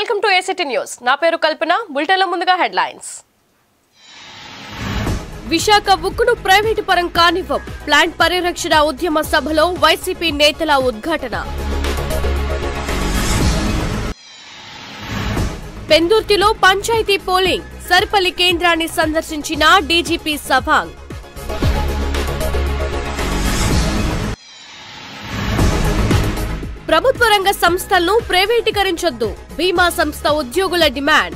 Welcome to ACT news నా పేరు కల్పన బులెటిన్లో ముందుగా హెడ్లైన్స్ విశాఖ ఉక్కును ప్రైవేటు పరం కానివ్వం ప్లాంట్ పరిరక్షణ ఉద్యమ సభలో వైసీపీ నేతల ఉద్ఘాటన పెందుర్తిలో పంచాయతీ పోలింగ్ సర్పల్లి కేంద్రాన్ని సందర్శించిన డీజీపీ సవాంగ్ ప్రభుత్వ రంగ సంస్థలను ప్రైవేటీకరించొద్దు బీమా సంస్థ ఉద్యోగుల డిమాండ్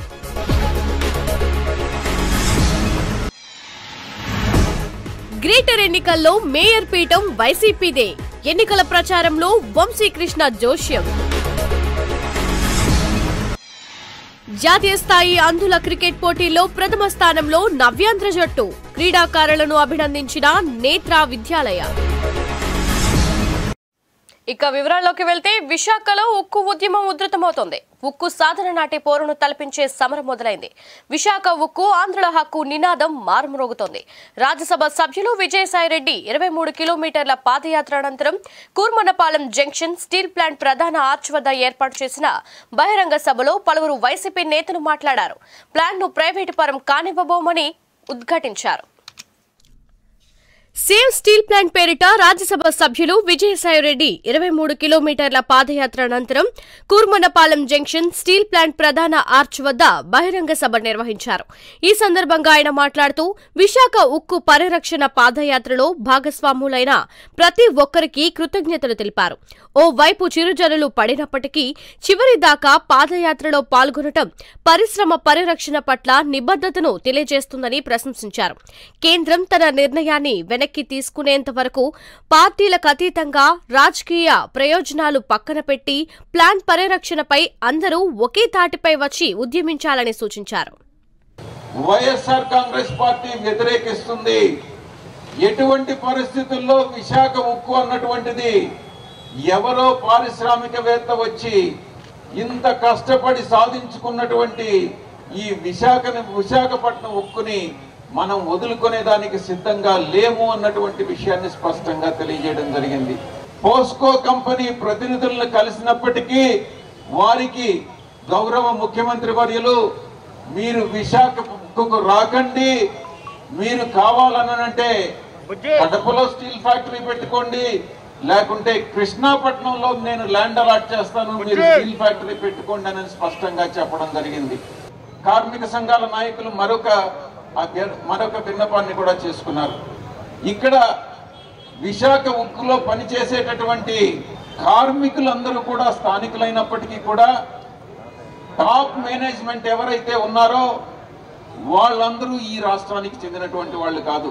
గ్రేటర్ ఎన్నికల్లో మేయర్ పీఠం వైసీపీదే ఎన్నికల ప్రచారంలో వంశీకృష్ణ జోష్యం జాతీయ స్థాయి అంధుల క్రికెట్ పోటీల్లో ప్రథమ స్థానంలో నవ్యాంధ్ర జట్టు క్రీడాకారులను అభినందించిన నేత్రా విద్యాలయ ఇక వివరాల్లోకి వెళ్తే విశాఖలో ఉక్కు ఉద్యమం ఉధృతమవుతోంది ఉక్కు సాధన నాటి పోరును తలపించే సమరం మొదలైంది విశాఖ ఉక్కు ఆంధ్రుల హక్కు నినాదం మారుమ్రోగుతోంది రాజ్యసభ సభ్యులు విజయసాయిరెడ్డి ఇరవై మూడు కిలోమీటర్ల పాదయాత్ర అనంతరం కూర్మనపాలెం జంక్షన్ స్టీల్ ప్లాంట్ ప్రధాన ఆర్చ్ వద్ద ఏర్పాటు చేసిన బహిరంగ సభలో పలువురు వైసీపీ నేతలు మాట్లాడారు ప్లాంట్ను ప్రైవేటు పరం కానివ్వబోమని ఉద్ఘాటించారు సేవ్ స్టీల్ ప్లాంట్ పేరిట రాజ్యసభ సభ్యులు విజయసాయిరెడ్డి ఇరవై మూడు కిలోమీటర్ల పాదయాత్ర అనంతరం కూర్మనపాలెం జంక్షన్ స్టీల్ ప్లాంట్ ప్రధాన ఆర్చ్ వద్ద బహిరంగ సభ నిర్వహించారు ఈ సందర్భంగా ఆయన మాట్లాడుతూ విశాఖ ఉక్కు పరిరక్షణ పాదయాత్రలో భాగస్వాములైన ప్రతి ఒక్కరికి కృతజ్ఞతలు తెలిపారు ఓ వైపు చిరుజనులు పడినప్పటికీ చివరి దాకా పాదయాత్రలో పాల్గొనటం పరిశ్రమ పరిరక్షణ పట్ల నిబద్దతను తెలియజేస్తుందని ప్రశంసించారు కేంద్రం తన నిర్ణయాన్ని వెనక్కి తీసుకునేంత వరకు పార్టీలకు అతీతంగా రాజకీయ ప్రయోజనాలు పక్కన పెట్టి ప్లాన్ పరిరక్షణపై అందరూ ఒకే తాటిపై వచ్చి ఉద్యమించాలని సూచించారు వైఎస్ఆర్ కాంగ్రెస్ పార్టీ వ్యతిరేకిస్తుంది ఎటువంటి పరిస్థితుల్లో విశాఖ ఉక్కు అన్నటువంటిది ఎవరో పారిశ్రామికవేత్త వచ్చి ఇంత కష్టపడి సాధించుకున్నటువంటి ఈ విశాఖని విశాఖపట్నం ఉక్కుని మనం వదులుకునే దానికి సిద్ధంగా లేము అన్నటువంటి విషయాన్ని స్పష్టంగా తెలియజేయడం జరిగింది పోస్కో కంపెనీ ప్రతినిధులను కలిసినప్పటికీ వారికి గౌరవ ముఖ్యమంత్రి వర్యులు మీరు విశాఖకు రాకండి మీరు కావాలనంటే కడపలో స్టీల్ ఫ్యాక్టరీ పెట్టుకోండి లేకుంటే కృష్ణాపట్నంలో నేను ల్యాండ్ అలాట్ చేస్తాను మీరు స్టీల్ ఫ్యాక్టరీ పెట్టుకోండి అని స్పష్టంగా చెప్పడం జరిగింది కార్మిక సంఘాల నాయకులు మరొక అభ్య- మరొక విన్నపాన్ని కూడా చేసుకున్నారు ఇక్కడ విశాఖ ఉక్కులో పనిచేసేటటువంటి కార్మికులందరూ కూడా స్థానికులైనప్పటికీ కూడా టాప్ మేనేజ్మెంట్ ఎవరైతే ఉన్నారో వాళ్ళందరూ ఈ రాష్ట్రానికి చెందినటువంటి వాళ్ళు కాదు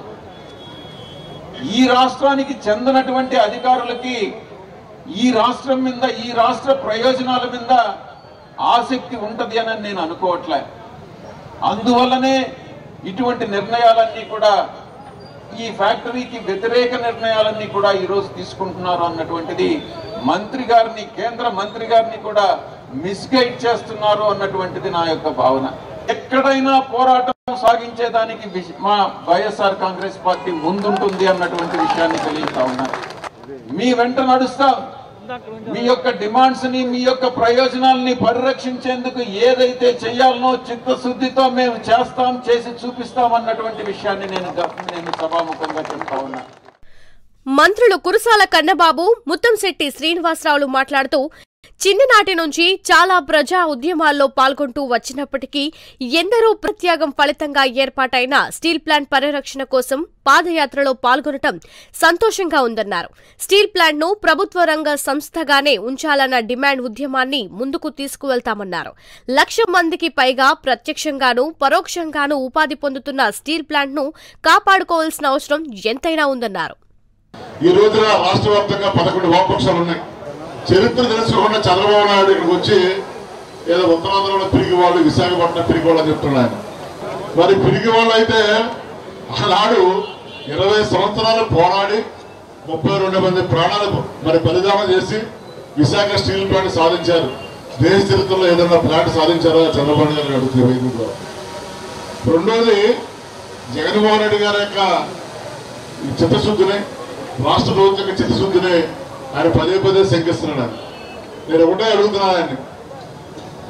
ఈ రాష్ట్రానికి చెందినటువంటి అధికారులకి ఈ రాష్ట్రం మీద ఈ రాష్ట్ర ప్రయోజనాల మీద ఆసక్తి ఉంటది అని నేను అనుకోవట్లే అందువల్లనే ఇటువంటి నిర్ణయాలన్నీ కూడా ఈ ఫ్యాక్టరీకి వ్యతిరేక నిర్ణయాలన్నీ కూడా ఈరోజు తీసుకుంటున్నారు అన్నటువంటిది మంత్రి గారిని కేంద్ర మంత్రి గారిని కూడా మిస్గైడ్ చేస్తున్నారు అన్నటువంటిది నా యొక్క భావన ఎక్కడైనా పోరాటం సాగించేదానికి విశ్- మా వైఎస్ఆర్ కాంగ్రెస్ పార్టీ ముందుంటుంది అన్నటువంటి విషయాన్ని తెలియజేస్తా ఉన్నారు మీ వెంట నడుస్తాం మీ యొక్క డిమాండ్స్ ని మీ యొక్క ప్రయోజనాలని పరిరక్షించేందుకు ఏదైతే చేయాలనో చిత్తశుద్ధితో మేము చేస్తాం చేసి చూపిస్తాం అన్నటువంటి విషయాన్ని నేను గ- నేను సభాముఖంగా చెప్తా ఉన్నా మంత్రులు కురసాల కన్నబాబు ముత్తంశెట్టి శ్రీనివాసరావులు మాట్లాడుతూ చిన్ననాటి నుంచి చాలా ప్రజా ఉద్యమాల్లో పాల్గొంటూ వచ్చినప్పటికీ ఎందరో ప్రత్యాగం ఫలితంగా ఏర్పాటైన స్టీల్ ప్లాంట్ పరిరక్షణ కోసం పాదయాత్రలో పాల్గొనటం సంతోషంగా ఉందన్నారు స్టీల్ ప్లాంట్ను ప్రభుత్వ రంగ సంస్థగానే ఉంచాలన్న డిమాండ్ ఉద్యమాన్ని ముందుకు తీసుకువెళ్తామన్నారు లక్ష మందికి పైగా ప్రత్యక్షంగానూ పరోక్షంగానూ ఉపాధి పొందుతున్న స్టీల్ ప్లాంట్ను కాపాడుకోవాల్సిన అవసరం ఎంతైనా ఉందన్నారు ఈ రోజున రాష్ట్ర వ్యాప్తంగా పదకొండు వామపక్షాలు ఉన్నాయి చరిత్ర తెలుసుకోకుండా చంద్రబాబు నాయుడు ఇక్కడికి వచ్చి ఏదో ఉత్తరాంధ్రలో పిరిగి వాళ్ళు విశాఖపట్నం పిరిగి వాళ్ళు అని చెప్తున్నాడు ఆయన మరి పిరిగి వాళ్ళు అయితే ఆనాడు ఇరవై సంవత్సరాలు పోరాడి ముప్పై రెండు మంది ప్రాణాలు మరి బలిదానం చేసి విశాఖ స్టీల్ ప్లాంట్ సాధించారు దేశ చరిత్రలో ఏదైనా ప్లాంట్ సాధించారా చంద్రబాబు నాయుడు గారు అడుగుతున్న వేదికలో రెండోది జగన్మోహన్ రెడ్డి గారి యొక్క ఈ చిత్తశుద్ధిని రాష్ట్ర ప్రభుత్వం యొక్క చిత్తశుద్ధిని ఆయన పదే పదే శంకిస్తున్నాడు ఆయన. నేను ఒకటే అడుగుతున్నాను ఆయన్ని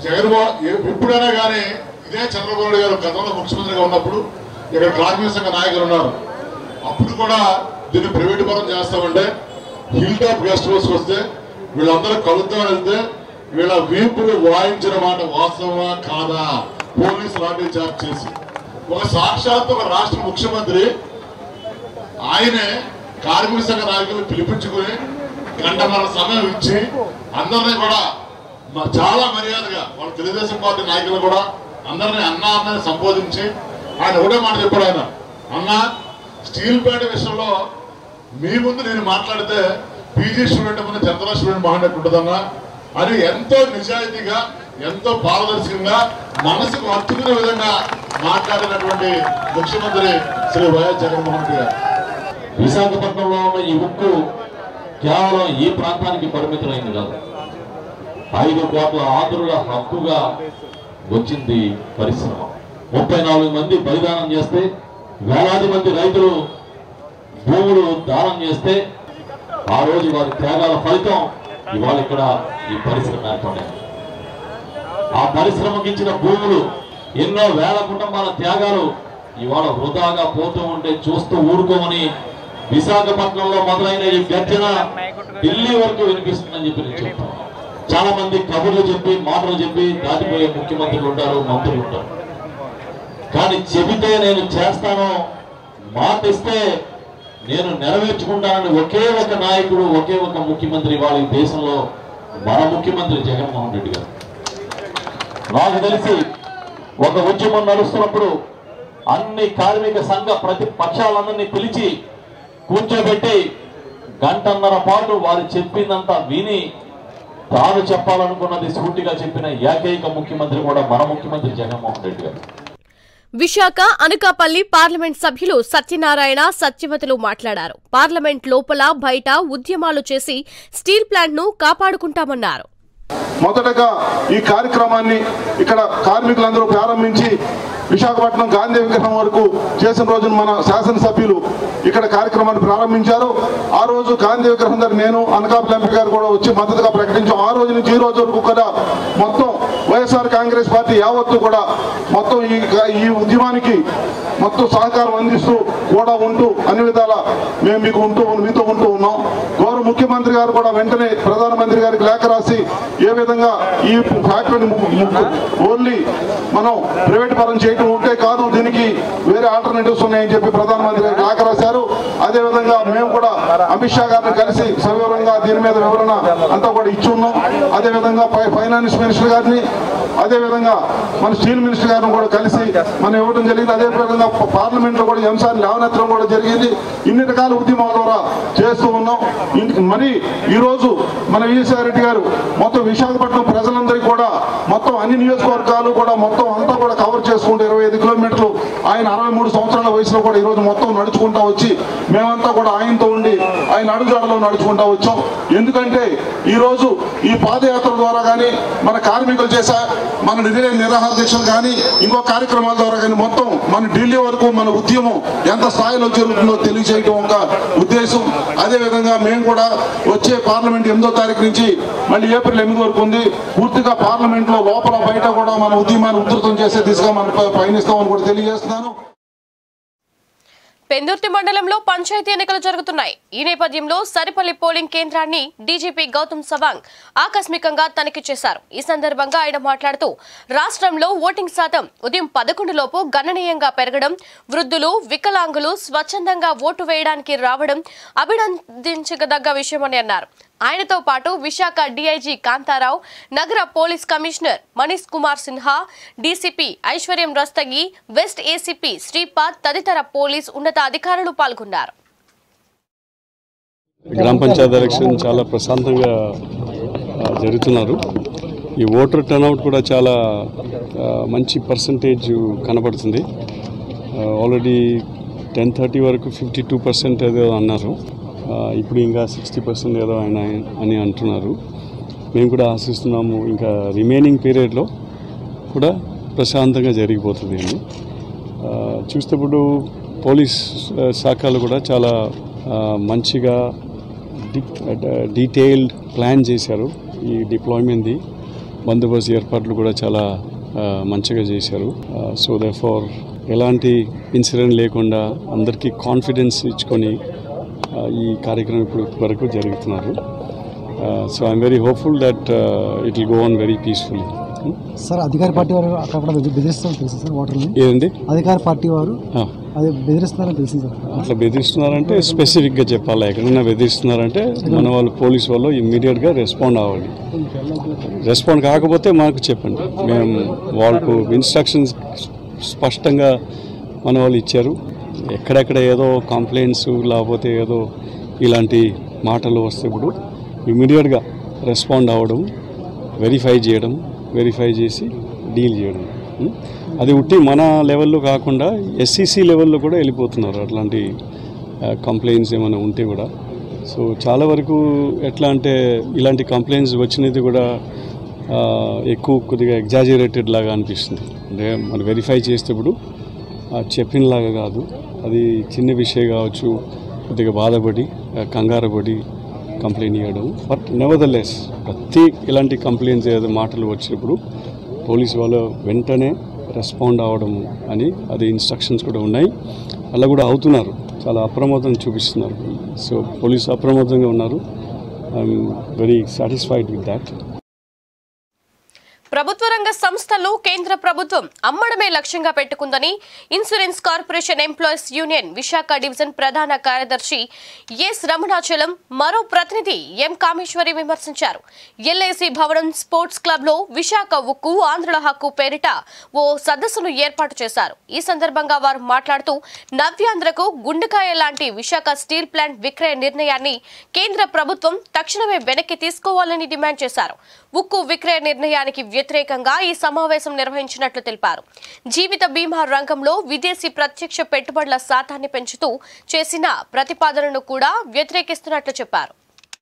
జగన్మోహన్ ఎ- ఎప్పుడైనా కానీ ఇదే చంద్రబాబు నాయుడు గారు గతంలో ముఖ్యమంత్రిగా ఉన్నప్పుడు ఇక్కడ కార్మిక సంఘ నాయకులు ఉన్నారు అప్పుడు కూడా దీన్ని ప్రైవేట్ పరం చేస్తామంటే హిల్ టాప్ గెస్ట్ హౌస్ వస్తే వీళ్ళందరూ కలుద్దామని వెళ్తే వీళ్ళ వీపులు వాయించిన మాట వాస్తవమా కాదా పోలీసు లాఠీ చార్జ్ చేసి ఒక సాక్షాత్ ఒక రాష్ట్ర ముఖ్యమంత్రి ఆయనే కార్మిక సంఘ నాయకులు పిలిపించుకుని గంటన్నర సమయం ఇచ్చి అందరినీ కూడా మ- చాలా మర్యాదగా వాళ్ళ తెలుగుదేశం పార్టీ నాయకులు కూడా అందరినీ అన్న అన్నని సంబోధించి ఆయన ఒకటే మాట చెప్పాడు ఆయన అన్న స్టీల్ ప్లాంట్ విషయంలో మీ ముందు నేను మాట్లాడితే పీజీ స్టూడెంట్ ముందు చంద్ర స్టూడెంట్ మాట్లాడినట్టు ఉంటుందన్నా అని ఎంతో నిజాయితీగా ఎంతో పారదర్శకంగా మనసుకు హత్తుకునే విధంగా మాట్లాడినటువంటి ముఖ్యమంత్రి శ్రీ వైఎస్ జగన్మోహన్ రెడ్డి గారు విశాఖపట్నంలో ఉన్న ఈ ఉక్కు కేవలం ఈ ప్రాంతానికి పరిమితమైంది కాదు ఐదు కోట్ల ఆంధ్రుల హక్కుగా వచ్చింది పరిశ్రమ ముప్పై నాలుగు మంది బలిదానం చేస్తే వేలాది మంది రైతులు భూములు దానం చేస్తే ఆ రోజు వారి త్యాగాల ఫలితం ఇవాళ ఇక్కడ ఈ పరిశ్రమ ఏర్పడింది ఆ పరిశ్రమకి ఇచ్చిన భూములు ఎన్నో వేల కుటుంబాల త్యాగాలు ఇవాళ వృధాగా పోతూ ఉంటే చూస్తూ ఊరుకోమని విశాఖపట్నంలో మొదలైన ఈ గర్జన ఢిల్లీ వరకు వినిపిస్తుందని చెప్పి నేను చెప్తాను చాలా మంది కబుర్లు చెప్పి మాటలు చెప్పి దాటిపోయే ముఖ్యమంత్రులు ఉంటారు మంత్రులు ఉంటారు కానీ చెబితే నేను చేస్తాను మాట ఇస్తే నేను నెరవేర్చుకుంటానని ఒకే ఒక నాయకుడు ఒకే ఒక ముఖ్యమంత్రి వాళ్ళ ఈ దేశంలో మన ముఖ్యమంత్రి జగన్మోహన్ రెడ్డి గారు నాకు తెలిసి ఒక ఉద్యమం నడుస్తున్నప్పుడు అన్ని కార్మిక సంఘ ప్రతి పక్షాలందరినీ పిలిచి కూర్చోబెట్టి గంటన్నర పాటు వారు చెప్పిందంతా విని తాను చెప్పాలనుకున్నది సూటిగా చెప్పిన ఏకైక ముఖ్యమంత్రి కూడా మన ముఖ్యమంత్రి జగన్మోహన్ రెడ్డి గారు విశాఖ అనకాపల్లి పార్లమెంట్ సభ్యులు సత్యనారాయణ సత్యవతులు మాట్లాడారు పార్లమెంట్ లోపల బయట ఉద్యమాలు చేసి స్టీల్ ప్లాంట్ను కాపాడుకుంటామన్నారు మొదటగా ఈ కార్యక్రమాన్ని ఇక్కడ కార్మికులందరూ ప్రారంభించి విశాఖపట్నం గాంధీ విగ్రహం వరకు చేసిన రోజున మన శాసనసభ్యులు ఇక్కడ కార్యక్రమాన్ని ప్రారంభించారు ఆ రోజు గాంధీ విగ్రహం దగ్గర నేను అనకాపల్లి ఎంపీ గారు కూడా వచ్చి మద్దతుగా ప్రకటించాం ఆ రోజు నుంచి ఈ రోజు వరకు కూడా మొత్తం వైఎస్ఆర్ కాంగ్రెస్ పార్టీ యావత్తు కూడా మొత్తం ఈ ఈ ఉద్యమానికి మొత్తం సహకారం అందిస్తూ కూడా ఉంటూ అన్ని విధాల మేము మీకు ఉంటూ మీతో ఉంటూ ఉన్నాం గౌరవ ముఖ్యమంత్రి గారు కూడా వెంటనే ప్రధానమంత్రి గారికి లేఖ రాసి ఏ విధంగా ఈ ఫ్యాక్టరీని ఓన్లీ మనం ప్రైవేట్ పరం చేయటం ఉంటే కాదు దీనికి వేరే ఆల్టర్నేటివ్స్ ఉన్నాయని చెప్పి ప్రధానమంత్రి గారికి లేఖ రాశారు అదే విధంగా మేము కూడా అమిత్ షా గారిని కలిసి సవివరంగా దీని మీద వివరణ అంతా కూడా ఇచ్చి ఉన్నాం అదే విధంగా ఫై- ఫైనాన్స్ మినిస్టర్ గారిని అదే విధంగా మన స్టీల్ మినిస్టర్ గారిని కూడా కలిసి మనం ఇవ్వడం జరిగింది అదే విధంగా పార్లమెంట్ లో కూడా ఈ అంశాన్ని లేవనెత్తడం కూడా జరిగింది ఇన్ని రకాల ఉద్యమాల ద్వారా చేస్తూ ఉన్నాం ఇన్- మరి ఈ రోజు మన విజయసాయి రెడ్డి గారు మొత్తం విశాఖపట్నం ప్రజలందరికీ కూడా మొత్తం అన్ని నియోజకవర్గాలు కూడా మొత్తం అంతా కూడా కవర్ చేసుకుంటూ ఇరవై ఐదు కిలోమీటర్లు ఆయన అరవై మూడు సంవత్సరాల వయసులో కూడా ఈ రోజు మొత్తం నడుచుకుంటా వచ్చి మేమంతా కూడా ఆయనతో ఉండి ఆయన అడుగుజాడలో నడుచుకుంటా వచ్చాం ఎందుకంటే ఈ రోజు ఈ పాదయాత్ర ద్వారా కానీ మన కార్మికులు చేసే మన నిధి నిరాహార దీక్షలు కానీ ఇంకో కార్యక్రమాల ద్వారా కానీ మొత్తం మన ఢిల్లీ వరకు మన ఉద్యమం ఎంత స్థాయిలో జరుగుతుందో తెలియజేయడం ఒక ఉద్దేశం అదే విధంగా మేము కూడా వచ్చే పార్లమెంట్ ఎనిమిదో తారీఖు నుంచి మళ్ళీ ఏప్రిల్ ఎనిమిది వరకు ఉంది పూర్తిగా పార్లమెంట్ లో లోపల బయట కూడా మన ఉద్యమాన్ని ఉధృతం చేసే దిశగా మనం ప- పయనిస్తామని కూడా తెలియజేస్తున్నాను పెందుర్తి మండలంలో పంచాయతీ ఎన్నికలు జరుగుతున్నాయి ఈ నేపథ్యంలో సరిపల్లి పోలింగ్ కేంద్రాన్ని డీజీపీ గౌతమ్ సవాంగ్ ఆకస్మికంగా తనిఖీ చేశారు ఈ సందర్భంగా ఆయన మాట్లాడుతూ రాష్ట్రంలో ఓటింగ్ శాతం ఉదయం పదకొండు లోపు గణనీయంగా పెరగడం వృద్ధులు వికలాంగులు స్వచ్ఛందంగా ఓటు వేయడానికి రావడం అభినందించదగ్గ విషయమని అన్నారు ఆయనతో పాటు విశాఖ డీఐజీ కాంతారావు నగర police commissioner Manish Kumar Sinha DCP ఐశ్వర్యం రస్తగి వెస్ట్ ఏసీపీ శ్రీపాద్ తదితర పోలీస్ ఉన్నతాధికారులు పాల్గొన్నారు గ్రామ పంచాయతీ ఎలక్షన్ చాలా ప్రశాంతంగా ఆ, జరుగుతున్నారు ఈ ఓటర్ టర్నౌట్ కూడా చాలా ఆ, మంచి పర్సంటేజ్ కనబడుతుంది ఆల్రెడీ టెన్ థర్టీ వరకు ఫిఫ్టీ టూ పర్సెంట్ ఏదో అన్నారు ఆ, ఇప్పుడు ఇంకా సిక్స్టీ పర్సెంట్ ఏదో ఆయన అని అంటున్నారు మేము కూడా ఆశిస్తున్నాము ఇంకా రిమైనింగ్ పీరియడ్లో కూడా ప్రశాంతంగా జరిగిపోతుంది అండి ఆ, చూస్తే ఇప్పుడు పోలీస్ ఆ, శాఖలు కూడా చాలా ఆ, మంచిగా డి డీటెయిల్డ్ ప్లాన్ చేశారు ఈ డిప్లాయ్మెంట్ది బందోబస్తు ఏర్పాట్లు కూడా చాలా ఆ, మంచిగా చేశారు సో దే ఫార్ ఎలాంటి ఇన్సిడెంట్ లేకుండా అందరికీ కాన్ఫిడెన్స్ ఇచ్చుకొని ఆ, ఈ కార్యక్రమం ఇప్పుడు వరకు జరుగుతున్నారు so I'm very hopeful that it will go on very peacefully sir అధికార పార్టీ వారు అక్కడ బెదిరిస్తారని తెలుసు సార్ ఓటర్ని ఏదండి అధికార పార్టీ వారు ఆ, అది బెదిరిస్తున్నారని తెలిసింది సార్ అట్లా బెదిరిస్తున్నారంటే స్పెసిఫిక్గా చెప్పాలి ఎక్కడైనా బెదిరిస్తున్నారంటే మన వాళ్ళు పోలీస్ వాళ్ళు ఇమ్మీడియట్గా రెస్పాండ్ అవ్వాలి రెస్పాండ్ కాకపోతే మాకు చెప్పండి మేము వాళ్ళకు ఇన్స్ట్రక్షన్స్ స్పష్టంగా మన వాళ్ళు ఇచ్చారు ఎక్కడెక్కడ ఏదో కంప్లైంట్స్ లేకపోతే ఏదో ఇలాంటి మాటలు వస్తే ఇప్పుడు ఇమ్మీడియట్గా రెస్పాండ్ అవ్వడం వెరిఫై చేయడం వెరిఫై చేసి డీల్ చేయడం ఉం? అది ఉట్టి మన లెవెల్లో కాకుండా ఎస్సీసీ లెవెల్లో కూడా వెళ్ళిపోతున్నారు అట్లాంటి కంప్లైంట్స్ ఏమైనా ఉంటే కూడా సో చాలా వరకు ఎట్లా అంటే ఇలాంటి కంప్లైంట్స్ వచ్చినది కూడా ఆ, ఎక్కువ కొద్దిగా ఎగ్జాజరేటెడ్ లాగా అనిపిస్తుంది అంటే మనం వెరిఫై చేసేటప్పుడు ఆ, చెప్పినలాగా కాదు అది చిన్న విషయం కావచ్చు కొద్దిగా బాధపడి ఆ, కంగారు పడి కంప్లైంట్ ఇవ్వడం బట్ నెవర్దలెస్ ప్రతి ఇలాంటి కంప్లైంట్స్ ఏదో మాటలు వచ్చినప్పుడు పోలీస్ వాళ్ళు వెంటనే రెస్పాండ్ అవ్వడము అని అది ఇన్స్ట్రక్షన్స్ కూడా ఉన్నాయి అలా కూడా అవుతున్నారు చాలా అప్రమత్తం చూపిస్తున్నారు సో పోలీసు అప్రమత్తంగా ఉన్నారు I'm very satisfied with that ప్రభుత్వ రంగ సంస్థలు కేంద్ర ప్రభుత్వం అమ్మడమే లక్ష్యంగా పెట్టుకుందని insurance corporation employees union Visakha division ప్రధాన కార్యదర్శి ఎస్ రమణాచలం మరో ప్రతినిధి ఎం కామేశ్వరి విమర్శించారు ఎల్ఐసి భవనం స్పోర్ట్స్ క్లబ్ లో విశాఖ ఉక్కు ఆంధ్రుల హక్కు పేరిట ఓ సదస్సును ఏర్పాటు చేశారు ఈ సందర్భంగా వారు మాట్లాడుతూ నవ్యాంధ్రకు గుండెకాయ లాంటి విశాఖ స్టీల్ ప్లాంట్ విక్రయ నిర్ణయాన్ని కేంద్ర ప్రభుత్వం తక్షణమే వెనక్కి తీసుకోవాలని డిమాండ్ చేశారు ఉక్కు విక్రయ నిర్ణయానికి వ్యతిరేకంగా ఈ సమావేశం నిర్వహించినట్లు తెలిపారు జీవిత బీమా రంగంలో విదేశీ ప్రత్యక్ష పెట్టుబడుల శాతాన్ని పెంచుతూ చేసిన ప్రతిపాదనను కూడా వ్యతిరేకిస్తున్నట్లు చెప్పారు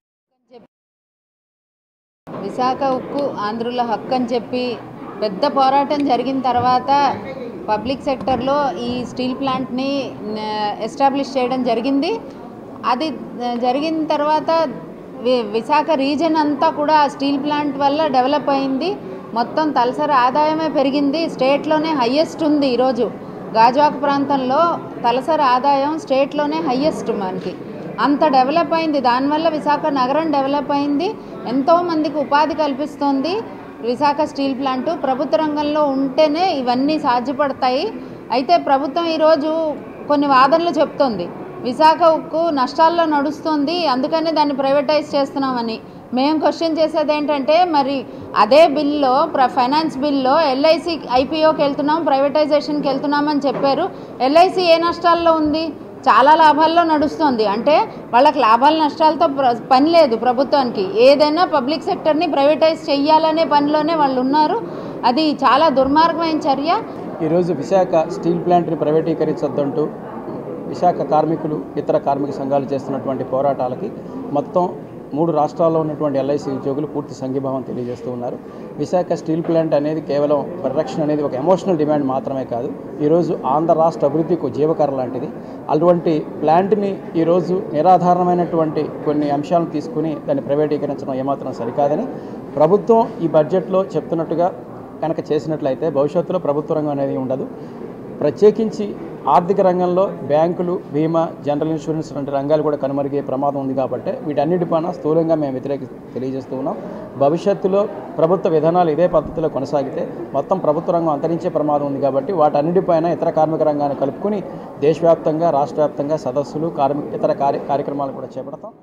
విశాఖ ఉక్కు ఆంధ్రుల హక్కు అని చెప్పి పెద్ద పోరాటం జరిగిన తర్వాత పబ్లిక్ సెక్టర్లో ఈ స్టీల్ ప్లాంట్ని ఎస్టాబ్లిష్ చేయడం జరిగింది అది ఆ, జరిగిన తర్వాత వి- విశాఖ రీజన్ అంతా కూడా ఆ స్టీల్ ప్లాంట్ వల్ల డెవలప్ అయింది మొత్తం తలసరి ఆదాయమే పెరిగింది స్టేట్లోనే హయ్యెస్ట్ ఉంది ఈరోజు గాజువాక ప్రాంతంలో తలసరి ఆదాయం స్టేట్లోనే హయ్యెస్ట్ మనకి అంత డెవలప్ అయింది దానివల్ల విశాఖ నగరం డెవలప్ అయింది ఎంతో మందికి ఉపాధి కల్పిస్తోంది విశాఖ స్టీల్ ప్లాంట్ ప్రభుత్వ రంగంలో ఉంటేనే ఇవన్నీ సాధ్యపడతాయి అయితే ప్రభుత్వం ఈరోజు కొన్ని వాదనలు చెప్తోంది విశాఖ ఉక్కు నష్టాల్లో నడుస్తుంది అందుకనే దాన్ని ప్రైవేటైజ్ చేస్తున్నామని మేము క్వశ్చన్ చేసేది ఏంటంటే మరి అదే బిల్లో ప్ర ఫైనాన్స్ బిల్లో ఎల్ఐసి ఐపీఓకి వెళ్తున్నాం ప్రైవేటైజేషన్కి వెళ్తున్నామని చెప్పారు ఎల్ఐసి ఏ నష్టాల్లో ఉంది చాలా లాభాల్లో నడుస్తుంది అంటే వాళ్ళకి లాభాల నష్టాలతో ప్ర- పని లేదు ప్రభుత్వానికి ఏదైనా పబ్లిక్ సెక్టర్ని ప్రైవేటైజ్ చెయ్యాలనే పనిలోనే వాళ్ళు ఉన్నారు అది చాలా దుర్మార్గమైన చర్య ఈరోజు విశాఖ స్టీల్ ప్లాంట్ని ప్రైవేటీకరించొద్దంటూ విశాఖ కార్మికులు ఇతర కార్మిక సంఘాలు చేస్తున్నటువంటి పోరాటాలకి మొత్తం మూడు రాష్ట్రాల్లో ఉన్నటువంటి ఎల్ఐసి ఉద్యోగులు పూర్తి సంఘీభావం తెలియజేస్తూ ఉన్నారు విశాఖ స్టీల్ ప్లాంట్ అనేది కేవలం పరిరక్షణ అనేది ఒక ఎమోషనల్ డిమాండ్ మాత్రమే కాదు ఈరోజు ఆంధ్ర రాష్ట్ర అభివృద్ధికి ఒక జీవకర లాంటిది అటువంటి ప్లాంట్ని ఈరోజు నిరాధారణమైనటువంటి కొన్ని అంశాలను తీసుకుని దాన్ని ప్రైవేటీకరించడం ఏమాత్రం సరికాదని ప్రభుత్వం ఈ బడ్జెట్లో చెప్తున్నట్టుగా కనుక చేసినట్లయితే భవిష్యత్తులో ప్రభుత్వ రంగం అనేది ఉండదు ప్రత్యేకించి ఆర్థిక రంగంలో బ్యాంకులు బీమా జనరల్ ఇన్సూరెన్స్ వంటి రంగాలు కూడా కనుమరుగే ప్రమాదం ఉంది కాబట్టి వీటన్నిటిపైన స్థూలంగా మేము వ్యతిరేక తెలియజేస్తూ ఉన్నాం భవిష్యత్తులో ప్రభుత్వ విధానాలు ఇదే పద్ధతిలో కొనసాగితే మొత్తం ప్రభుత్వ రంగం అంతరించే ప్రమాదం ఉంది కాబట్టి వాటన్నిటిపైన ఇతర కార్మిక రంగాన్ని కలుపుకొని దేశవ్యాప్తంగా రాష్ట్ర వ్యాప్తంగా సదస్సులు కార్మిక ఇతర కార్య కార్యక్రమాలు కూడా చేపడతాం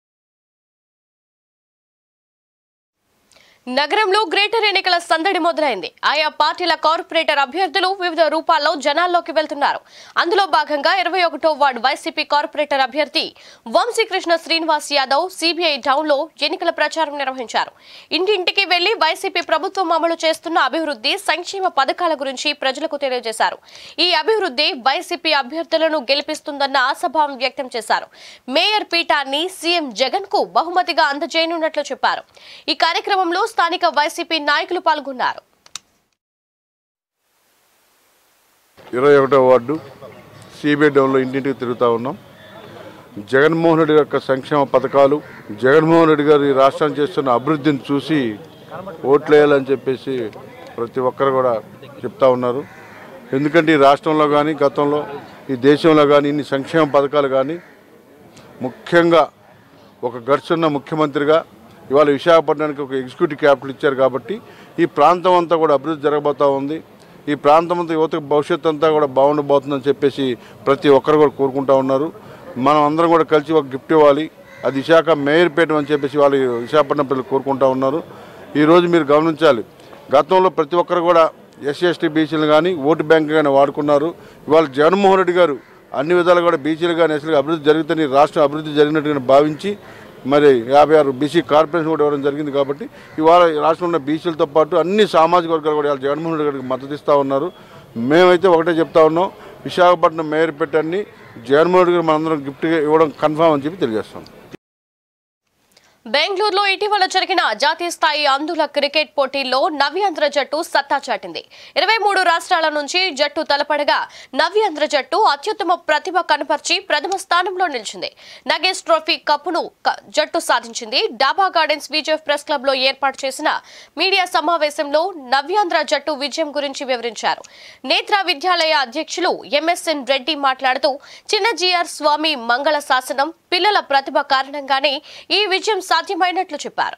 నగరంలో గ్రేటర్ ఎన్నికల సందడి మొదలైంది ఆయా పార్టీల కార్పొరేటర్ అభ్యర్థులు వివిధ రూపాల్లో జనాల్లోకి వెళ్తున్నారు అందులో భాగంగా ఇరవై ఒకటో వార్డు వైసీపీ కార్పొరేటర్ అభ్యర్థి వంశీకృష్ణ శ్రీనివాస్ యాదవ్ సిబిఐ టౌన్ లో ఎన్నికల ప్రచారం నిర్వహించారు ఇంటింటికి వెళ్లి వైసీపీ ప్రభుత్వం అమలు చేస్తున్న అభివృద్ధి సంక్షేమ పథకాల గురించి ప్రజలకు తెలియజేశారు ఈ అభివృద్ధి వైసీపీ అభ్యర్థులను గెలిపిస్తుందన్న ఆశాభావం వ్యక్తం చేశారు మేయర్ పీఠాన్ని సీఎం జగన్ కు బహుమతిగా అందజేయనున్నట్లు చెప్పారు ఈ కార్యక్రమంలో స్థానిక వైసీపీ నాయకులు పాల్గొన్నారు ఇరవై ఒకటో వార్డు సిబిఐ డౌన్లో ఇంటింటికి తిరుగుతూ ఉన్నాం జగన్మోహన్ రెడ్డి యొక్క సంక్షేమ పథకాలు జగన్మోహన్ రెడ్డి గారు ఈ రాష్ట్రం చేస్తున్న అభివృద్ధిని చూసి ఓట్లు వేయాలని చెప్పేసి ప్రతి ఒక్కరు కూడా చెప్తా ఉన్నారు ఎందుకంటే ఈ రాష్ట్రంలో కానీ గతంలో ఈ దేశంలో కానీ ఇన్ని సంక్షేమ పథకాలు కానీ ముఖ్యంగా ఒక గడుచున్న ముఖ్యమంత్రిగా ఇవాళ విశాఖపట్నానికి ఒక ఎగ్జిక్యూటివ్ క్యాపిటల్ ఇచ్చారు కాబట్టి ఈ ప్రాంతం అంతా కూడా అభివృద్ధి జరగబోతూ ఉంది ఈ ప్రాంతం అంతా యువతకు భవిష్యత్తు అంతా కూడా బాగుండబోతుందని చెప్పేసి ప్రతి ఒక్కరు కూడా కోరుకుంటా ఉన్నారు మనం అందరం కూడా కలిసి ఒక గిఫ్ట్ ఇవ్వాలి అది విశాఖ మేయర్పేట అని చెప్పేసి వాళ్ళు విశాఖపట్నం ప్రజలు కోరుకుంటా ఉన్నారు ఈరోజు మీరు గమనించాలి గతంలో ప్రతి ఒక్కరు కూడా ఎస్సీ ఎస్టీ బీసీలు కానీ ఓటు బ్యాంక్ కానీ వాడుకున్నారు ఇవాళ జగన్మోహన్ రెడ్డి గారు అన్ని విధాలు కూడా బీసీలు కానీ ఎస్సీలు అభివృద్ధి జరుగుతుంది రాష్ట్రం అభివృద్ధి జరిగినట్టుగా భావించి మరి యాభై ఆరు బీసీ కార్పొరేషన్ కూడా ఇవ్వడం జరిగింది కాబట్టి ఇవాళ ఈ రాష్ట్రంలో ఉన్న బీసీలతో పాటు అన్ని సామాజిక వర్గాలు కూడా ఇవాళ జగన్మోహన్ రెడ్డి గారికి మద్దతు ఇస్తూ ఉన్నారు మేమైతే ఒకటే చెప్తా ఉన్నాం విశాఖపట్నం మేయర్ పెట్టాన్ని జగన్మోహన్ రెడ్డి గారు మనందరం గిఫ్ట్గా ఇవ్వడం కన్ఫామ్ అని చెప్పి తెలియజేస్తాం బెంగళూరులో ఇటీవల జరిగిన జాతీయ స్థాయి అందుల క్రికెట్ పోటీల్లో నవ్యాంధ్ర జట్టు సత్తా చాటింది ఇరవై మూడు రాష్ట్రాల నుంచి జట్టు తలపడగా నవ్యాంధ్ర జట్టు అత్యుత్తమ ప్రతిభ కనపర్చి ప్రథమ స్థానంలో నిలిచింది నగేష్ ట్రోఫీ కప్పును క- జట్టు సాధించింది డాబా గార్డెన్స్ విజయ్ ప్రెస్ క్లబ్ లో ఏర్పాటు చేసిన మీడియా సమావేశంలో నవ్యాంధ్ర జట్టు విజయం గురించి వివరించారు నేత్ర విద్యాలయ అధ్యక్షులు ఎంఎస్ఎన్ రెడ్డి మాట్లాడుతూ చిన్న జిఆర్ స్వామి మంగళ శాసనం పిల్లల ప్రతిభ కారణంగానే ఈ విజయం సాధ్యమైనట్లు చెప్పారు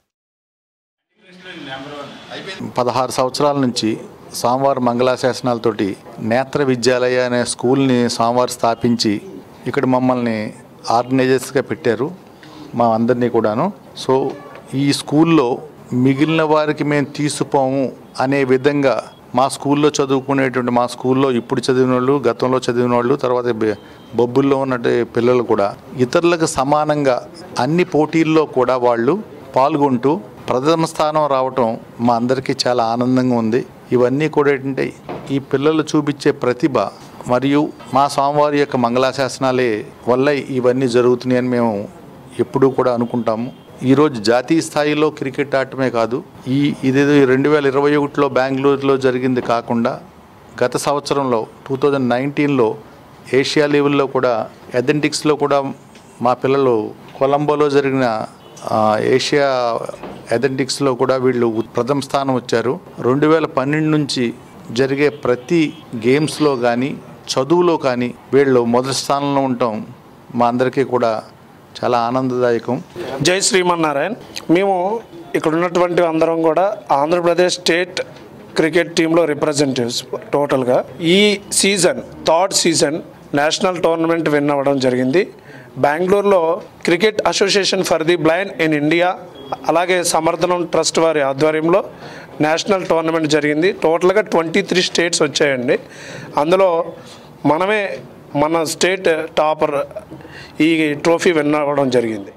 పదహారు సంవత్సరాల నుంచి స్వామివారి మంగళాశాసనాలతోటి నేత్ర విద్యాలయ అనే స్కూల్ని స్వామివారు స్థాపించి ఇక్కడ మమ్మల్ని ఆర్గనైజర్స్గా పెట్టారు మా అందరినీ కూడాను సో ఈ స్కూల్లో మిగిలిన వారికి మేము తీసిపోము అనే విధంగా మా స్కూల్లో చదువుకునేటువంటి మా స్కూల్లో ఇప్పుడు చదివిన వాళ్ళు గతంలో చదివిన వాళ్ళు తర్వాత బె- బొబ్బుల్లో ఉన్నట్టు పిల్లలు కూడా ఇతరులకు సమానంగా అన్ని పోటీల్లో కూడా వాళ్ళు పాల్గొంటూ ప్రథమ స్థానం రావటం మా అందరికీ చాలా ఆనందంగా ఉంది ఇవన్నీ కూడా ఏంటంటే ఈ పిల్లలు చూపించే ప్రతిభ మరియు మా స్వామివారి యొక్క మంగళాశాసనాలే వల్ల ఇవన్నీ జరుగుతున్నాయని మేము ఎప్పుడూ కూడా అనుకుంటాము ఈరోజు జాతీయ స్థాయిలో క్రికెట్ ఆడటమే కాదు ఈ ఇదేదో రెండు వేల ఇరవై ఒకటిలో బెంగళూరులో జరిగింది కాకుండా గత సంవత్సరంలో టూ థౌజండ్ నైన్టీన్లో ఏషియా లెవెల్లో కూడా అథెంటిక్స్లో కూడా మా పిల్లలు కొలంబోలో జరిగిన ఆ, ఏషియా అథెంటిక్స్లో కూడా వీళ్ళు ప్రథమ స్థానం వచ్చారు రెండు వేల పన్నెండు నుంచి జరిగే ప్రతి గేమ్స్లో కానీ చదువులో కానీ వీళ్ళు మొదటి స్థానంలో ఉండటం మా అందరికీ కూడా చాలా ఆనందదాయకం జై శ్రీమన్నారాయణ్ మేము ఇక్కడ ఉన్నటువంటి అందరం కూడా ఆంధ్రప్రదేశ్ స్టేట్ క్రికెట్ టీంలో రిప్రజెంటేటివ్స్ టోటల్గా ఈ season third season national tournament win అవ్వడం జరిగింది బెంగళూరులో cricket association for the blind in India అలాగే సమర్థనం ట్రస్ట్ వారి ఆధ్వర్యంలో నేషనల్ టోర్నమెంట్ జరిగింది టోటల్గా ట్వంటీ త్రీ స్టేట్స్ వచ్చాయండి అందులో మనమే మన స్టేట్ టాపర్ ఈ ట్రోఫీ విన్ అవ్వడం జరిగింది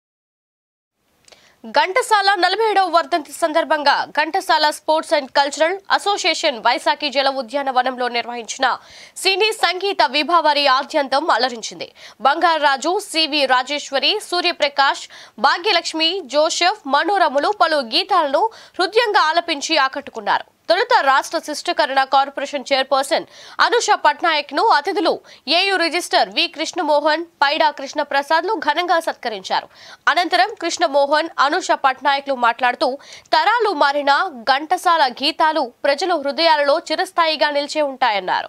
ఘంటసాల నలభై ఏడవ వర్ధంతి సందర్భంగా Ghantasala sports and cultural association Vaisakhi జల ఉద్యానవనంలో నిర్వహించిన సినీ సంగీత విభావారి ఆద్యంతం అలరించింది బంగారాజు సివి రాజేశ్వరి సూర్యప్రకాష్ భాగ్యలక్ష్మి జోసెఫ్ మనోరములు పలు గీతాలను హృదయంగా ఆలపించి ఆకట్టుకున్నారు తొలుత రాష్ట్ర శిష్టకరణ కార్పొరేషన్ చైర్పర్సన్ అనుష పట్నాయక్ ను అతిథులు AU register V Krishnamohan Paida Krishnaprasad లు ఘనంగా సత్కరించారు అనంతరం కృష్ణమోహన్ అనుష పట్నాయక్ లు మాట్లాడుతూ తరాలు మారిన ఘంటసాల గీతాలు ప్రజల హృదయాలలో చిరస్థాయిగా నిలిచే ఉంటాయన్నారు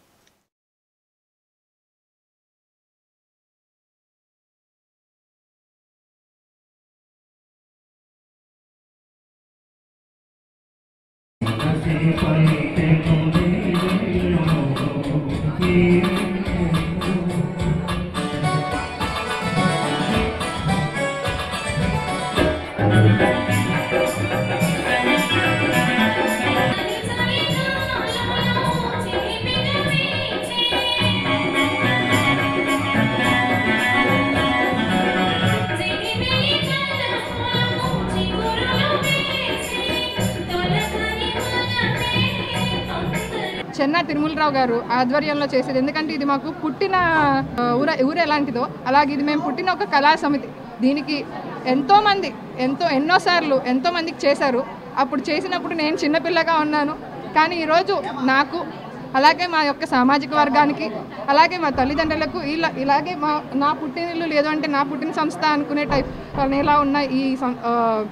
చెన్న తిరుమలరావు గారు ఆధ్వర్యంలో చేసేది ఎందుకంటే ఇది మాకు పుట్టిన ఆ, ఊర ఊరు ఎలాంటిదో అలాగే ఇది మేము పుట్టిన ఒక కళా సమితి దీనికి ఎంతోమంది ఎంతో ఎన్నోసార్లు ఎంతోమందికి చేశారు అప్పుడు చేసినప్పుడు నేను చిన్నపిల్లగా ఉన్నాను కానీ ఈరోజు నాకు అలాగే మా యొక్క సామాజిక వర్గానికి అలాగే మా తల్లిదండ్రులకు ఇలా ఇలాగే మా నా పుట్టినిల్లు లేదు అంటే నా పుట్టిన సంస్థ అనుకునే టైప్ ఇలా ఉన్న ఈ సం- ఆ,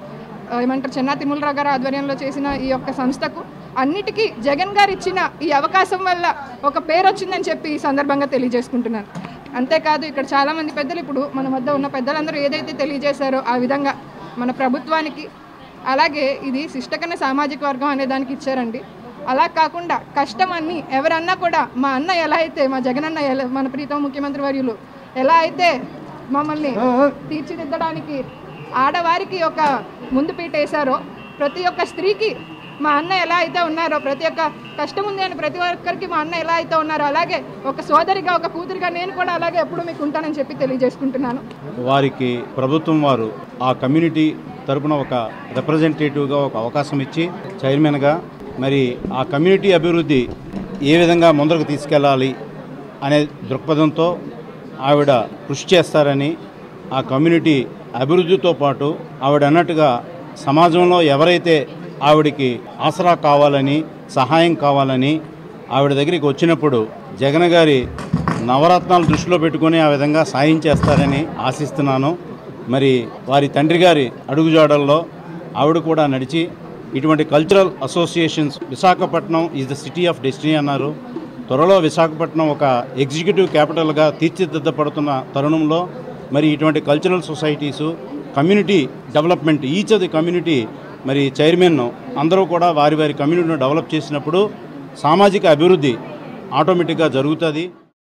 ఆ, ఏమంటారు చెన్నా తిరుమలరావు గారు ఆధ్వర్యంలో చేసిన ఈ యొక్క సంస్థకు అన్నిటికీ జగన్ గారు ఇచ్చిన ఈ అవకాశం వల్ల ఒక పేరు వచ్చిందని చెప్పి ఈ సందర్భంగా తెలియజేసుకుంటున్నాను అంతేకాదు ఇక్కడ చాలామంది పెద్దలు ఇప్పుడు మన వద్ద ఉన్న పెద్దలందరూ ఏదైతే తెలియజేశారో ఆ విధంగా మన ప్రభుత్వానికి అలాగే ఇది శిష్టకన్న సామాజిక వర్గం అనే దానికి ఇచ్చారండి అలా కాకుండా కష్టం అన్ని ఎవరన్నా కూడా మా అన్న ఎలా అయితే మా జగనన్న ఎలా మన ప్రీతం ముఖ్యమంత్రి వర్యులు ఎలా అయితే మమ్మల్ని తీర్చిదిద్దడానికి ఆడవారికి ఒక ముందు పీట వేశారో ప్రతి ఒక్క స్త్రీకి మా అన్న ఎలా అయితే ఉన్నారో ప్రతి ఒక్క కష్టం ఉంది అని ప్రతి ఒక్కరికి మా అన్న ఎలా అయితే ఉన్నారో అలాగే ఒక సోదరిగా ఒక కూతురిగా నేను కూడా అలాగే ఎప్పుడు మీకు ఉంటానని చెప్పి తెలియజేసుకుంటున్నాను వారికి ప్రభుత్వం వారు ఆ కమ్యూనిటీ తరపున ఒక రిప్రజెంటేటివ్గా ఒక అవకాశం ఇచ్చి చైర్మన్గా మరి ఆ కమ్యూనిటీ అభివృద్ధి ఏ విధంగా ముందరకు తీసుకెళ్ళాలి అనే దృక్పథంతో ఆవిడ కృషి చేస్తారని ఆ కమ్యూనిటీ అభివృద్ధితో పాటు ఆవిడ అన్నట్టుగా సమాజంలో ఎవరైతే ఆవిడికి ఆసరా కావాలని సహాయం కావాలని ఆవిడ దగ్గరికి వచ్చినప్పుడు జగన్ గారి నవరత్నాలు దృష్టిలో పెట్టుకొని ఆ విధంగా సాయం చేస్తారని ఆశిస్తున్నాను మరి వారి తండ్రి గారి అడుగుజాడల్లో ఆవిడ కూడా నడిచి ఇటువంటి cultural associations Visakhapatnam is the city of destiny అన్నారు త్వరలో విశాఖపట్నం ఒక ఎగ్జిక్యూటివ్ క్యాపిటల్గా తీర్చిదిద్దపడుతున్న తరుణంలో మరి ఇటువంటి cultural societies community development each of the community మరి చైర్మన్ అందరూ కూడా వారి వారి కమ్యూనిటీని డెవలప్ చేసినప్పుడు సామాజిక అభివృద్ధి ఆటోమేటిక్గా జరుగుతుంది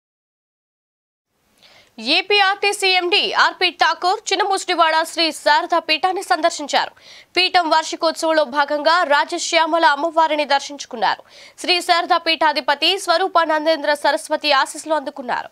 AP RTC MD RP Thakur Chinnamushidiwada Sri Sarada పీఠాన్ని సందర్శించారు పీఠం వార్షికోత్సవంలో భాగంగా రాజశ్యామల అమ్మవారిని దర్శించుకున్నారు శ్రీ శారదా పీఠాధిపతి స్వరూపానందేంద్ర సరస్వతి ఆశీస్సులు అందుకున్నారు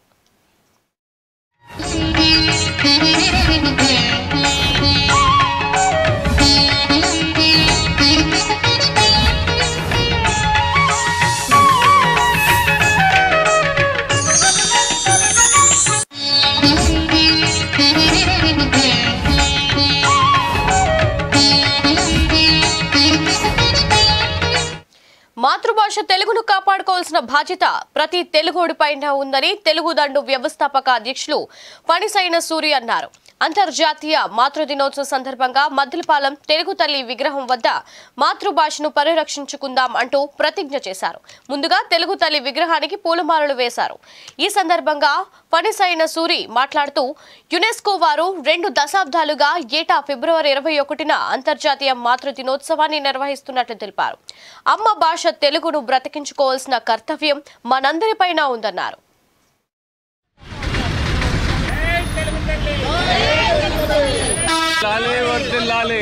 మాతృభాష తెలుగును కాపాడుకోవాల్సిన బాధ్యత ప్రతి తెలుగోడిపైన ఉందని తెలుగు దండు వ్యవస్థాపక అధ్యక్షులు పనిసైన సూరి అన్నారు అంతర్జాతీయ మాతృ దినోత్సవం సందర్భంగా మద్దిలపాలెం తెలుగు తల్లి విగ్రహం వద్ద మాతృభాషను పరిరక్షించుకుందాం అంటూ ప్రతిజ్ఞ చేశారు ముందుగా తెలుగు తల్లి విగ్రహానికి పూలమాలలు వేశారు ఈ సందర్భంగా పనిసైన సూరి మాట్లాడుతూ యునెస్కో వారు రెండు దశాబ్దాలుగా ఏటా ఫిబ్రవరి ఇరవై ఒకటిన అంతర్జాతీయ మాతృ దినోత్సవాన్ని నిర్వహిస్తున్నట్లు తెలిపారు అమ్మ భాష తెలుగును బ్రతికించుకోవాల్సిన కర్తవ్యం మనందరిపైన ఉందన్నారు లాలే వర్దిల్లాలి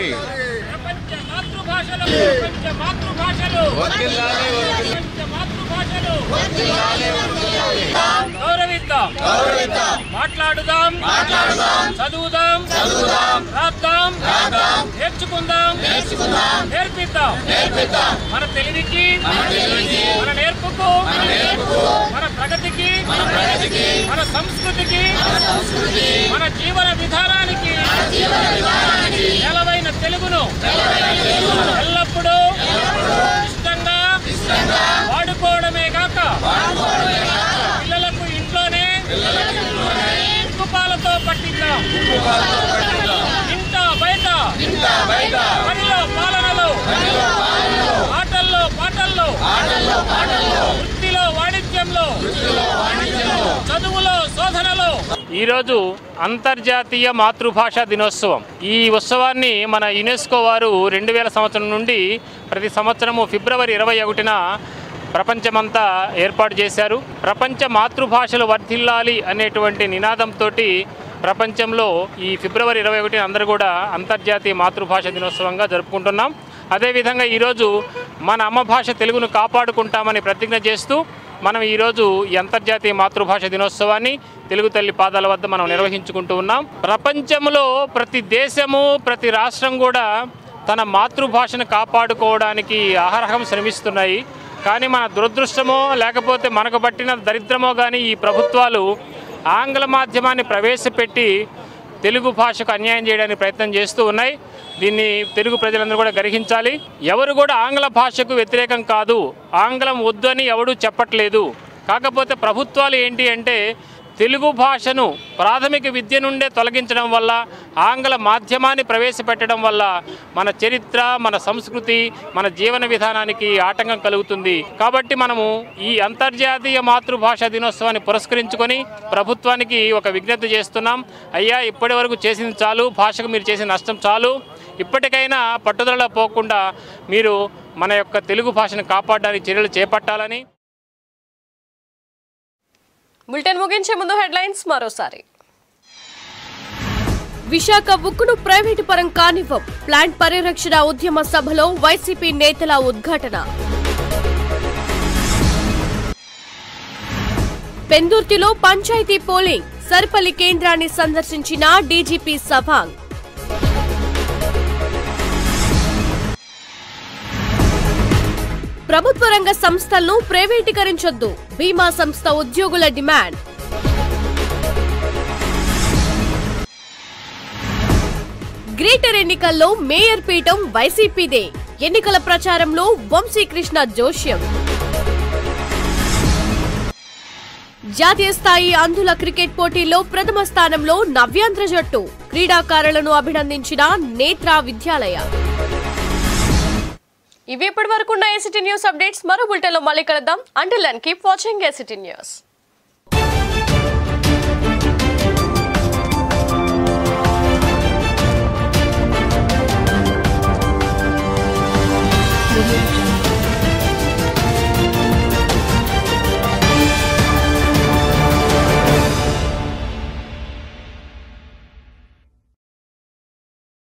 గౌరవిద్దాం గౌరవిద్దాం మాట్లాడుదాం మాట్లాడుదాం చదువుదాం చదువుదాం రాద్దాం రాద్దాం నేర్చుకుందాం నేర్చుకుందాం నేర్పిద్దాం నేర్పిద్దాం మన తెలివికి మన తెలివికి మన నేర్పుకు మన నేర్పుకు మన ప్రగతికి మన ప్రగతికి మన సంస్కృతికి మన సంస్కృతి మన జీవన విధానానికి మన జీవన విధానానికి నెలవైన తెలుగును నెలవైన తెలుగును ఎల్లప్పుడూ ఇష్టంగా ఇష్టంగా వాడుకోవడమే కాక వాడుకోవడమే కాక పిల్లలకు ఇంట్లోనే ఉక్కుపాలతో పట్టిద్దాం ఇంట బయట ఇంట బయట పనిలో పాలనలో ఆటల్లో పాటల్లో ఆటల్లో పాటల్లో వృత్తిలో వాణిజ్యంలో చదువులో శోధనలో ఈరోజు అంతర్జాతీయ మాతృభాషా దినోత్సవం ఈ ఉత్సవాన్ని మన యునెస్కో వారు రెండు వేల సంవత్సరం నుండి ప్రతి సంవత్సరము ఫిబ్రవరి ఇరవై ఒకటిన ప్రపంచమంతా ఏర్పాటు చేశారు ప్రపంచ మాతృభాషలు వర్ధిల్లాలి అనేటువంటి నినాదంతో ప్రపంచంలో ఈ ఫిబ్రవరి ఇరవై ఒకటి అందరూ కూడా అంతర్జాతీయ మాతృభాష దినోత్సవంగా జరుపుకుంటున్నాం అదేవిధంగా ఈరోజు మన అమ్మ భాష తెలుగును కాపాడుకుంటామని ప్రతిజ్ఞ చేస్తూ మనం ఈరోజు ఈ అంతర్జాతీయ మాతృభాష దినోత్సవాన్ని తెలుగు తల్లి పాదాల వద్ద మనం నిర్వహించుకుంటూ ఉన్నాం ప్రపంచంలో ప్రతి దేశము ప్రతి రాష్ట్రం కూడా తన మాతృభాషను కాపాడుకోవడానికి అహరహం శ్రమిస్తున్నాయి కానీ మన దురదృష్టమో లేకపోతే మనకు పట్టిన దరిద్రమో కానీ ఈ ప్రభుత్వాలు ఆంగ్ల మాధ్యమాన్ని ప్రవేశపెట్టి తెలుగు భాషకు అన్యాయం చేయడానికి ప్రయత్నం చేస్తూ ఉన్నాయి దీన్ని తెలుగు ప్రజలందరూ కూడా గ్రహించాలి ఎవరు కూడా ఆంగ్ల భాషకు వ్యతిరేకం కాదు ఆంగ్లం వద్దు అని ఎవడూ చెప్పట్లేదు కాకపోతే ప్రభుత్వాలు ఏంటి అంటే తెలుగు భాషను ప్రాథమిక విద్య నుండే తొలగించడం వల్ల ఆంగ్ల మాధ్యమాన్ని ప్రవేశపెట్టడం వల్ల మన చరిత్ర మన సంస్కృతి మన జీవన విధానానికి ఆటంకం కలుగుతుంది కాబట్టి మనము ఈ అంతర్జాతీయ మాతృభాష దినోత్సవాన్ని పురస్కరించుకొని ప్రభుత్వానికి ఒక విజ్ఞప్తి చేస్తున్నాం అయ్యా ఇప్పటి వరకు చేసింది చాలు భాషకు మీరు చేసిన నష్టం చాలు ఇప్పటికైనా పట్టుదలలో పోకుండా మీరు మన యొక్క తెలుగు భాషను కాపాడడానికి చర్యలు చేపట్టాలని బులెటిన్ ముగించే ముందు హెడ్లైన్స్ మరోసారి విశాఖ ఉక్కును ప్రైవేటు పరం కానివ్వం ప్లాంట్ పరిరక్షణ ఉద్యమ సభలో వైసీపీ నేతల ఉద్ఘాటన పెందుర్తిలో పంచాయతీ పోలింగ్ సరిపల్లి కేంద్రాన్ని సందర్శించిన డీజీపీ సవాంగ్ ప్రభుత్వ రంగ సంస్థలను ప్రైవేటీకరించొద్దు బీమా సంస్థ ఉద్యోగుల డిమాండ్ గ్రేటర్ ఎన్నికల్లో మేయర్ పీఠం వైసీపీదే ఎన్నికల ప్రచారంలో వంశీకృష్ణ జోష్యం జాతీయ స్థాయి అంధుల క్రికెట్ పోటీల్లో ప్రథమ స్థానంలో నవ్యాంధ్ర జట్టు క్రీడాకారులను అభినందించిన నేత్రా విద్యాలయ ఇవి ఇప్పటి వరకు ఉన్న ఏసిటీ న్యూస్ అప్డేట్స్ మరో బులెటిన్లో మళ్ళీ కలుద్దాం until and keep watching ACT news